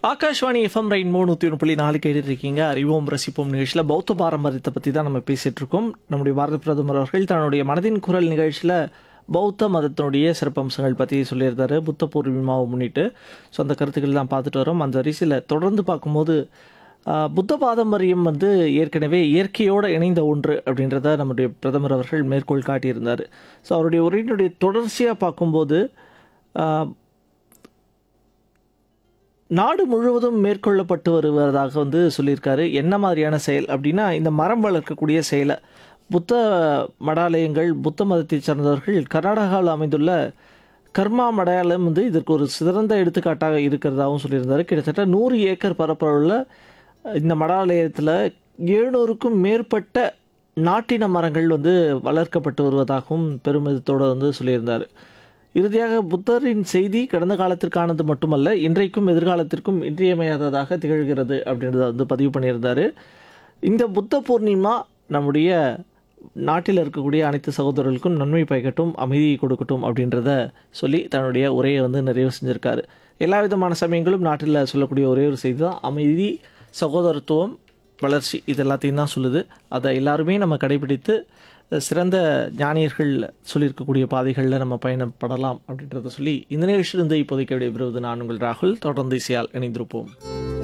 Akashvani FM rainbow நூற்றி ஒன்று புள்ளி நாலு கேட்டுட்டு இருக்கீங்க அறிவோம் ரசிப்போம் நிகழ்ச்சியில் பௌத்த பாரம்பரியத்தை பற்றி தான் நம்ம பேசிகிட்டு இருக்கோம் நம்முடைய பாரத பிரதமர் அவர்கள் தன்னுடைய மனதின் குரல் நிகழ்ச்சியில் பௌத்த மதத்தினுடைய சிறப்பம்சங்கள் பற்றி சொல்லியிருந்தாரு புத்த பூர்ணிமாவை முன்னிட்டு ஸோ அந்த கருத்துக்கள் தான் பார்த்துட்டு வரோம் அந்த வரிசையில் தொடர்ந்து பார்க்கும்போது ஆஹ், புத்த பாரம்பரியம் வந்து ஏற்கனவே இயற்கையோடு இணைந்த ஒன்று அப்படின்றத நம்முடைய பிரதமர் அவர்கள் மேற்கோள் காட்டியிருந்தார் ஸோ அவருடைய உரையினுடைய தொடர்ச்சியாக பார்க்கும்போது ஆஹ், நாடு முழுவதும் மேற்கொள்ளப்பட்டு வருவதாக வந்து சொல்லியிருக்காரு என்ன மாதிரியான செயல் அப்படின்னா இந்த மரம் வளர்க்கக்கூடிய செயலை புத்த மடாலயங்கள் புத்த மதத்தைச் சார்ந்தவர்கள் கர்நாடகாவில் அமைந்துள்ள கர்மா மடாலயம் வந்து இதற்கு ஒரு சிறந்த எடுத்துக்காட்டாக இருக்கிறதாகவும் சொல்லியிருந்தாரு கிட்டத்தட்ட நூறு ஏக்கர் பரப்பளவுள்ள இந்த மடாலயத்தில் எழுநூறுக்கும் மேற்பட்ட நாட்டின மரங்கள் வந்து வளர்க்கப்பட்டு வருவதாகவும் பெருமிதத்தோடு வந்து சொல்லியிருந்தார் இறுதியாக புத்தரின் செய்தி கடந்த காலத்திற்கானது மட்டுமல்ல இன்றைக்கும் எதிர்காலத்திற்கும் இன்றியமையாததாக திகழ்கிறது அப்படின்றத வந்து பதிவு பண்ணியிருந்தார் இந்த புத்த பூர்ணிமா நம்முடைய நாட்டில் இருக்கக்கூடிய அனைத்து சகோதரர்களுக்கும் நன்மை பயக்கட்டும் அமைதியை கொடுக்கட்டும் அப்படின்றத சொல்லி தன்னுடைய உரையை வந்து நிறைவு செஞ்சுருக்காரு எல்லா விதமான சமயங்களும் நாட்டில் சொல்லக்கூடிய ஒரே ஒரு செய்தி தான் அமைதி சகோதரத்துவம் வளர்ச்சி இது எல்லாத்தையும் தான் சொல்லுது அதை எல்லாருமே நம்ம கடைபிடித்து சிறந்த ஞானியர்கள் சொல்லியிருக்கக்கூடிய பாதைகளில் நம்ம பயணப்படலாம் அப்படின்றத சொல்லி இந்த நிகழ்ச்சியிலிருந்து இப்போதைக்கு விடைபெறுவது நான் உங்கள் ராகுல் தொடர்ந்து இசையால் இணைந்திருப்போம்